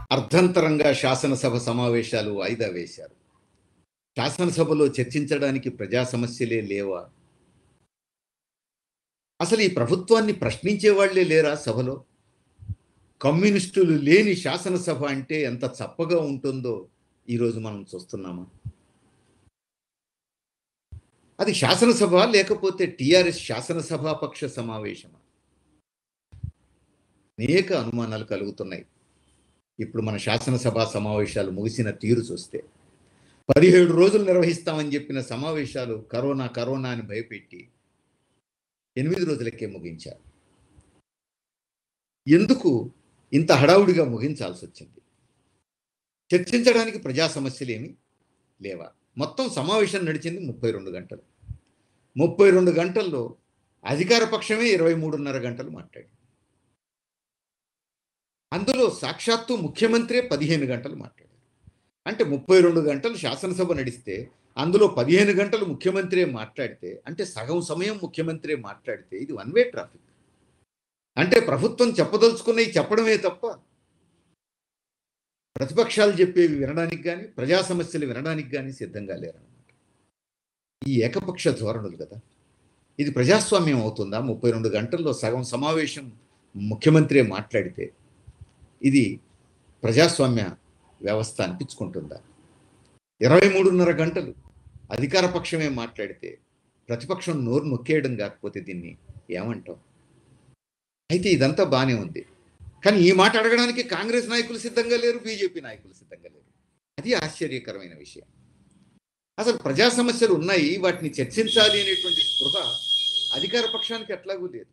అర్ధంతరంగా శాసనసభ సమావేశాలు వాయిదా వేశారు శాసనసభలో చర్చించడానికి ప్రజా సమస్యలే లేవా అసలు ఈ ప్రభుత్వాన్ని ప్రశ్నించే వాళ్లే లేరా సభలో కమ్యూనిస్టులు లేని శాసనసభ అంటే ఎంత చప్పగా ఉంటుందో ఈరోజు మనం చూస్తున్నామా అది శాసనసభ లేకపోతే టిఆర్ఎస్ శాసనసభాపక్ష సమావేశమా అనేక అనుమానాలు కలుగుతున్నాయి ఇప్పుడు మన శాసనసభ సమావేశాలు ముగిసిన తీరు చూస్తే పదిహేడు రోజులు నిర్వహిస్తామని చెప్పిన సమావేశాలు కరోనా కరోనా అని భయపెట్టి ఎనిమిది రోజులకే ముగించారు ఎందుకు ఇంత హడావుడిగా ముగించాల్సి వచ్చింది చర్చించడానికి ప్రజా సమస్యలు ఏమి లేవా మొత్తం సమావేశం నడిచింది ముప్పై రెండు గంటలు ముప్పై రెండు గంటల్లో అధికార పక్షమే ఇరవై మూడున్నర గంటలు మాట్లాడింది అందులో సాక్షాత్తు ముఖ్యమంత్రే పదిహేను గంటలు మాట్లాడారు అంటే ముప్పై రెండు గంటలు శాసనసభ నడిస్తే అందులో పదిహేను గంటలు ముఖ్యమంత్రే మాట్లాడితే అంటే సగం సమయం ముఖ్యమంత్రే మాట్లాడితే ఇది వన్ వే ట్రాఫిక్ అంటే ప్రభుత్వం చెప్పదలుచుకున్నవి చెప్పడమే తప్ప ప్రతిపక్షాలు చెప్పేవి వినడానికి కానీ ప్రజా సమస్యలు వినడానికి కానీ సిద్ధంగా లేరన్నమాట ఈ ఏకపక్ష ధోరణులు కదా ఇది ప్రజాస్వామ్యం అవుతుందా ముప్పై రెండు గంటల్లో సగం సమావేశం ముఖ్యమంత్రి మాట్లాడితే ఇది ప్రజాస్వామ్య వ్యవస్థ అనిపించుకుంటుందా ఇరవై మూడున్నర గంటలు అధికార పక్షమే మాట్లాడితే ప్రతిపక్షం నోరు నొక్కేయడం కాకపోతే దీన్ని ఏమంటాం అయితే ఇదంతా బాగానే ఉంది కానీ ఈ మాట అడగడానికి కాంగ్రెస్ నాయకులు సిద్ధంగా లేరు బీజేపీ నాయకులు సిద్ధంగా లేరు అది ఆశ్చర్యకరమైన విషయం అసలు ప్రజా సమస్యలు ఉన్నాయి వాటిని చర్చించాలి అనేటువంటి స్పృహ అధికార పక్షానికి ఎట్లాగూ లేదు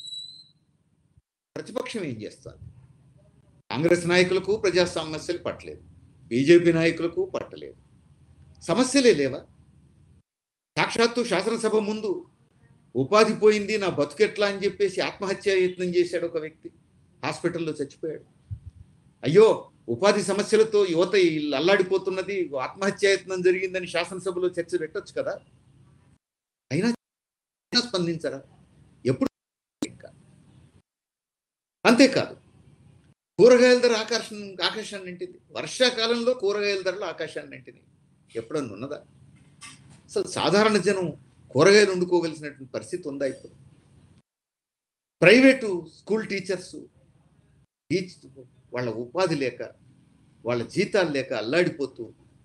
ప్రతిపక్షం ఏం చేస్తారు కాంగ్రెస్ నాయకులకు ప్రజా సమస్యలు పట్టలేదు బీజేపీ నాయకులకు పట్టలేదు సమస్యలే లేవా సాక్షాత్తు శాసనసభ ముందు ఉపాధి పోయింది నా బతుకెట్లా అని చెప్పేసి ఆత్మహత్య యత్నం చేశాడు ఒక వ్యక్తి హాస్పిటల్లో చచ్చిపోయాడు అయ్యో ఉపాధి సమస్యలతో యువత ఇల్లు అల్లాడిపోతున్నది ఆత్మహత్యాయత్నం జరిగిందని శాసనసభలో చర్చ పెట్టొచ్చు కదా అయినా స్పందించరా ఎప్పుడు ఇంకా అంతేకాదు కూరగాయల ధర ఆకాశం ఆకాశాన్ని నింటింది వర్షాకాలంలో కూరగాయల ధరలు ఆకాశాన్ని నింటింది ఎప్పుడన్నా ఉన్నదా అసలు సాధారణ జనం కూరగాయలు వండుకోగలిసినటువంటి పరిస్థితి ఉందా ఇప్పుడు ప్రైవేటు స్కూల్ టీచర్స్ టీచ్ వాళ్ళ ఉపాధి లేక వాళ్ళ జీతాలు లేక అల్లాడిపోతూ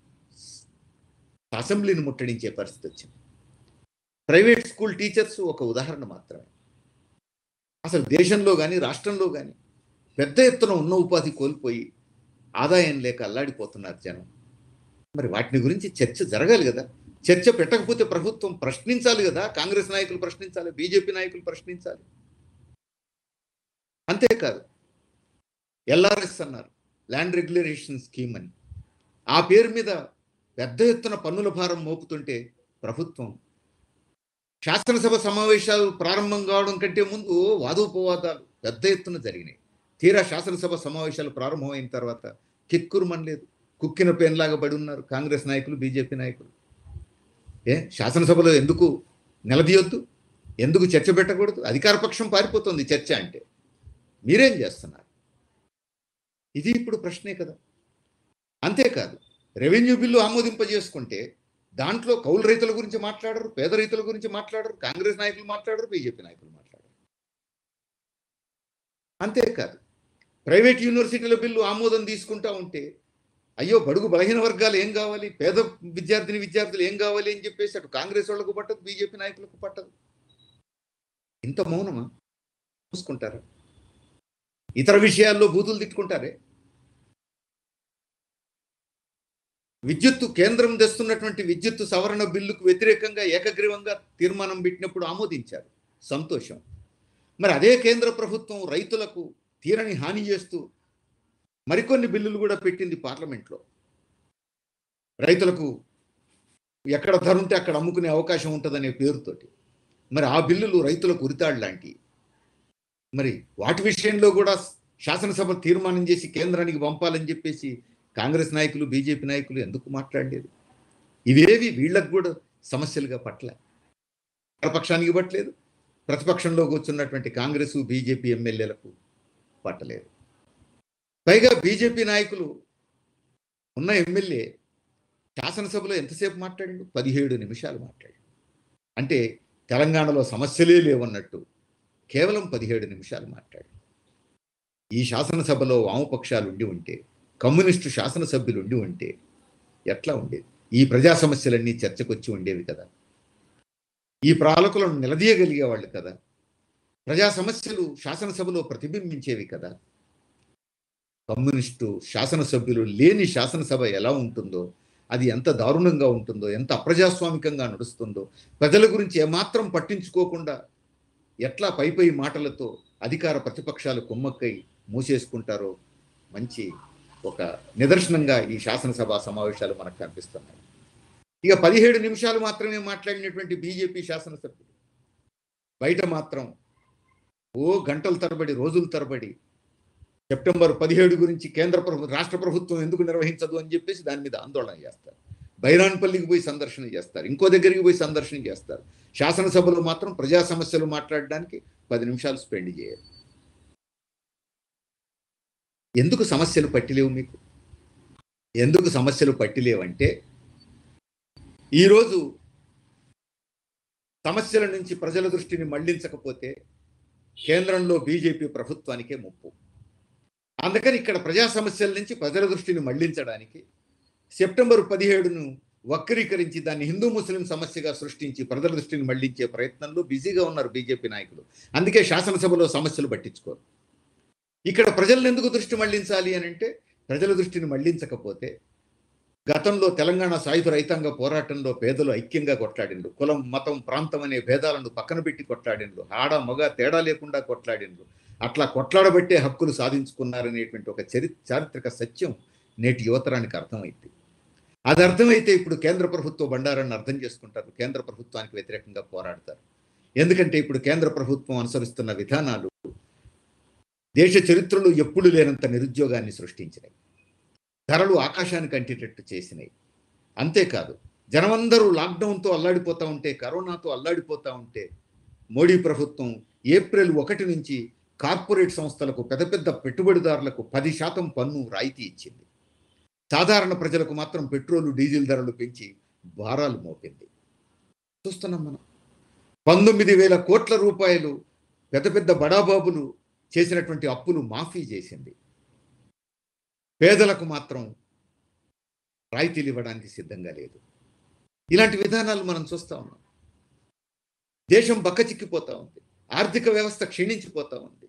అసెంబ్లీని ముట్టడించే పరిస్థితి వచ్చింది ప్రైవేట్ స్కూల్ టీచర్స్ ఒక ఉదాహరణ మాత్రమే అసలు దేశంలో కానీ రాష్ట్రంలో కానీ పెద్ద ఎత్తున ఉన్న ఉపాధి కోల్పోయి ఆదాయం లేక అల్లాడిపోతున్నారు జనం మరి వాటిని గురించి చర్చ జరగాలి కదా చర్చ పెట్టకపోతే ప్రభుత్వం ప్రశ్నించాలి కదా కాంగ్రెస్ నాయకులు ప్రశ్నించాలి బీజేపీ నాయకులు ప్రశ్నించాలి అంతేకాదు ఎల్ఆర్ఎస్ అన్నారు ల్యాండ్ రెగ్యులేషన్ స్కీమ్ అని ఆ పేరు మీద పెద్ద ఎత్తున పన్నుల భారం మోపుతుంటే ప్రభుత్వం శాసనసభ సమావేశాలు ప్రారంభం కావడం కంటే ముందు వాదోపవాదాలు పెద్ద ఎత్తున జరిగినాయి తీరా శాసనసభ సమావేశాలు ప్రారంభమైన తర్వాత కిక్కురుమనలేదు కుక్కిన పేన్లాగా పడి ఉన్నారు కాంగ్రెస్ నాయకులు బీజేపీ నాయకులు ఏ శాసనసభలో ఎందుకు నిలదీయొద్దు ఎందుకు చర్చ పెట్టకూడదు అధికార పక్షం పారిపోతుంది చర్చ అంటే మీరేం చేస్తున్నారు ఇది ఇప్పుడు ప్రశ్నే కదా అంతేకాదు రెవెన్యూ బిల్లు ఆమోదింపజేసుకుంటే దాంట్లో కౌలు రైతుల గురించి మాట్లాడరు పేద రైతుల గురించి మాట్లాడరు కాంగ్రెస్ నాయకులు మాట్లాడరు బీజేపీ నాయకులు మాట్లాడరు అంతేకాదు ప్రైవేట్ యూనివర్సిటీల బిల్లు ఆమోదం తీసుకుంటా ఉంటే అయ్యో బడుగు బలహీన వర్గాలు ఏం కావాలి పేద విద్యార్థిని విద్యార్థులు ఏం కావాలి అని చెప్పేసి అటు కాంగ్రెస్ వాళ్ళకు పట్టదు బీజేపీ నాయకులకు పట్టదు ఇంత మౌనమా చూసుకుంటారా ఇతర విషయాల్లో బూతులు తిట్టుకుంటారే విద్యుత్తు కేంద్రం తెస్తున్నటువంటి విద్యుత్తు సవరణ బిల్లుకు వ్యతిరేకంగా ఏకగ్రీవంగా తీర్మానం పెట్టినప్పుడు ఆమోదించారు సంతోషం మరి అదే కేంద్ర ప్రభుత్వం రైతులకు తీరని హాని చేస్తూ మరికొన్ని బిల్లులు కూడా పెట్టింది పార్లమెంట్లో రైతులకు ఎక్కడ ధర ఉంటే అక్కడ అమ్ముకునే అవకాశం ఉంటుందనే పేరుతోటి మరి ఆ బిల్లులు రైతులకు ఉరితాడు లాంటివి మరి వాటి విషయంలో కూడా శాసనసభ తీర్మానం చేసి కేంద్రానికి పంపాలని చెప్పేసి కాంగ్రెస్ నాయకులు బీజేపీ నాయకులు ఎందుకు మాట్లాడలేదు ఇవేవి వీళ్ళకు కూడా సమస్యలుగా పట్ల పక్షానికి పట్టలేదు ప్రతిపక్షంలో కూర్చున్నటువంటి కాంగ్రెస్ బీజేపీ ఎమ్మెల్యేలకు పట్టలేదు పైగా బీజేపీ నాయకులు ఉన్న ఎమ్మెల్యే శాసనసభలో ఎంతసేపు మాట్లాడిండు పదిహేడు నిమిషాలు మాట్లాడి అంటే తెలంగాణలో సమస్యలే లేవన్నట్టు కేవలం పదిహేడు నిమిషాలు మాట్లాడి ఈ శాసనసభలో వామపక్షాలు ఉండి ఉంటే కమ్యూనిస్టు శాసనసభ్యులు ఉండి ఉంటే ఎట్లా ఉండేది ఈ ప్రజా సమస్యలన్నీ చర్చకొచ్చి ఉండేవి కదా ఈ పాలకులను నిలదీయగలిగేవాళ్ళు కదా ప్రజా సమస్యలు శాసనసభలో ప్రతిబింబించేవి కదా కమ్యూనిస్టు శాసనసభ్యులు లేని శాసనసభ ఎలా ఉంటుందో అది ఎంత దారుణంగా ఉంటుందో ఎంత అప్రజాస్వామికంగా నడుస్తుందో ప్రజల గురించి ఏమాత్రం పట్టించుకోకుండా ఎట్లా పై పై మాటలతో అధికార ప్రతిపక్షాలు కుమ్మక్కై మూసేసుకుంటారో మంచి ఒక నిదర్శనంగా ఈ శాసనసభ సమావేశాలు మనకు కనిపిస్తున్నాయి ఇక పదిహేడు నిమిషాలు మాత్రమే మాట్లాడినటువంటి బీజేపీ శాసనసభ్యులు బయట మాత్రం ఓ గంటల తరబడి రోజుల తరబడి సెప్టెంబర్ పదిహేడు గురించి కేంద్ర ప్రభు రాష్ట్ర ప్రభుత్వం ఎందుకు నిర్వహించదు అని చెప్పేసి దాని మీద ఆందోళన చేస్తారు బైరాన్పల్లికి పోయి సందర్శన చేస్తారు ఇంకో దగ్గరికి పోయి సందర్శన చేస్తారు శాసనసభలో మాత్రం ప్రజా సమస్యలు మాట్లాడడానికి పది నిమిషాలు స్పెండ్ చేయరు ఎందుకు సమస్యలు పట్టిలేవు మీకు ఎందుకు సమస్యలు పట్టిలేవంటే ఈరోజు సమస్యల నుంచి ప్రజల దృష్టిని మళ్లించకపోతే కేంద్రంలో బీజేపీ ప్రభుత్వానికే ముప్పు అందుకని ఇక్కడ ప్రజా సమస్యల నుంచి ప్రజల దృష్టిని మళ్లించడానికి సెప్టెంబర్ పదిహేడును వక్రీకరించి దాన్ని హిందూ ముస్లిం సమస్యగా సృష్టించి ప్రజల దృష్టిని మళ్లించే ప్రయత్నంలో బిజీగా ఉన్నారు బీజేపీ నాయకులు అందుకే శాసనసభలో సమస్యలు పట్టించుకోరు ఇక్కడ ప్రజలను ఎందుకు దృష్టి మళ్లించాలి అని అంటే ప్రజల దృష్టిని మళ్లించకపోతే గతంలో తెలంగాణ సాయుధ రైతాంగ పోరాటంలో పేదలు ఐక్యంగా కొట్లాడిండ్రు కులం మతం ప్రాంతం అనే భేదాలను పక్కన పెట్టి కొట్లాడిండ్రు ఆడ మగ తేడా లేకుండా కొట్లాడిండ్రు అట్లా కొట్లాడబట్టే హక్కులు సాధించుకున్నారనేటువంటి ఒక చరి చారిత్రక సత్యం నేటి యువతరానికి అర్థమైంది అది అర్థమైతే ఇప్పుడు కేంద్ర ప్రభుత్వ బండారాన్ని అర్థం చేసుకుంటారు కేంద్ర ప్రభుత్వానికి వ్యతిరేకంగా పోరాడతారు ఎందుకంటే ఇప్పుడు కేంద్ర ప్రభుత్వం అనుసరిస్తున్న విధానాలు దేశ చరిత్రలో ఎప్పుడు లేనంత నిరుద్యోగాన్ని సృష్టించినాయి ధరలు ఆకాశానికి అంటేటట్టు చేసినాయి అంతేకాదు జనమందరూ లాక్డౌన్తో అల్లాడిపోతూ ఉంటే కరోనాతో అల్లాడిపోతూ ఉంటే మోడీ ప్రభుత్వం ఏప్రిల్ ఒకటి నుంచి కార్పొరేట్ సంస్థలకు పెద్ద పెద్ద పెట్టుబడిదారులకు పది శాతం పన్ను రాయితీ ఇచ్చింది సాధారణ ప్రజలకు మాత్రం పెట్రోలు డీజిల్ ధరలు పెంచి భారాలు మోపింది చూస్తున్నాం మనం పంతొమ్మిది వేల కోట్ల రూపాయలు పెద్ద పెద్ద బడాబాబులు చేసినటువంటి అప్పులు మాఫీ చేసింది పేదలకు మాత్రం రాయితీలు ఇవ్వడానికి సిద్ధంగా లేదు ఇలాంటి విధానాలు మనం చూస్తా ఉన్నాం దేశం బక్కచిక్కిపోతా ఉంది ఆర్థిక వ్యవస్థ క్షీణించిపోతా ఉంది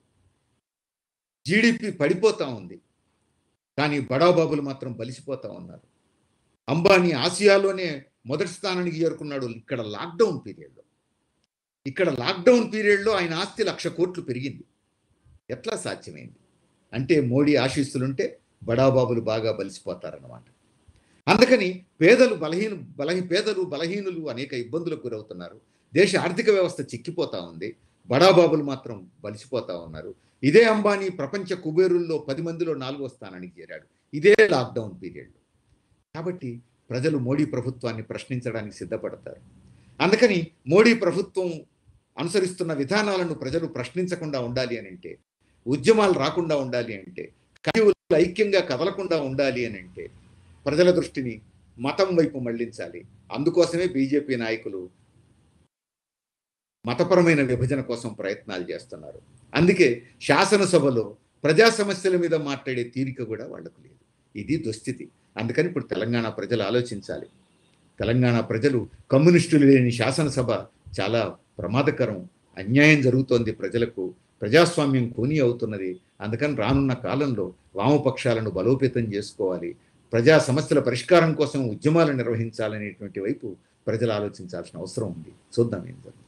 జీడిపి పడిపోతా ఉంది కానీ బడాబాబులు మాత్రం బలిసిపోతా ఉన్నారు అంబానీ ఆసియాలోనే మొదటి స్థానానికి చేరుకున్నాడు ఇక్కడ లాక్డౌన్ పీరియడ్లో ఇక్కడ లాక్డౌన్ పీరియడ్లో ఆయన ఆస్తి లక్ష కోట్లు పెరిగింది ఎట్లా సాధ్యమైంది అంటే మోడీ ఆశీస్సులుంటే బడాబాబులు బాగా బలిసిపోతారన్నమాట అందుకని పేదలు బలహీన బలహీ పేదలు బలహీనులు అనేక ఇబ్బందులకు గురవుతున్నారు దేశ ఆర్థిక వ్యవస్థ చిక్కిపోతా ఉంది బడాబాబులు మాత్రం బలిసిపోతా ఉన్నారు ఇదే అంబానీ ప్రపంచ కుబేరుల్లో పది మందిలో నాలుగో స్థానానికి చేరాడు ఇదే లాక్డౌన్ పీరియడ్లో కాబట్టి ప్రజలు మోడీ ప్రభుత్వాన్ని ప్రశ్నించడానికి సిద్ధపడతారు అందుకని మోడీ ప్రభుత్వం అనుసరిస్తున్న విధానాలను ప్రజలు ప్రశ్నించకుండా ఉండాలి అని అంటే ఉద్యమాలు రాకుండా ఉండాలి అంటే కవివులు ఐక్యంగా కదలకుండా ఉండాలి అని అంటే ప్రజల దృష్టిని మతం వైపు మళ్లించాలి అందుకోసమే బీజేపీ నాయకులు మతపరమైన విభజన కోసం ప్రయత్నాలు చేస్తున్నారు అందుకే శాసనసభలో ప్రజా సమస్యల మీద మాట్లాడే తీరిక కూడా వాళ్లకు లేదు ఇది దుస్థితి అందుకని ఇప్పుడు తెలంగాణ ప్రజలు ఆలోచించాలి తెలంగాణ ప్రజలు కమ్యూనిస్టులు లేని శాసనసభ చాలా ప్రమాదకరం అన్యాయం జరుగుతోంది ప్రజలకు ప్రజాస్వామ్యం కూని అవుతున్నది అందుకని రానున్న కాలంలో వామపక్షాలను బలోపేతం చేసుకోవాలి ప్రజా సమస్యల పరిష్కారం కోసం ఉద్యమాలు నిర్వహించాలనేటువంటి వైపు ప్రజలు ఆలోచించాల్సిన అవసరం ఉంది చూద్దాం ఏం జరుగుతుంది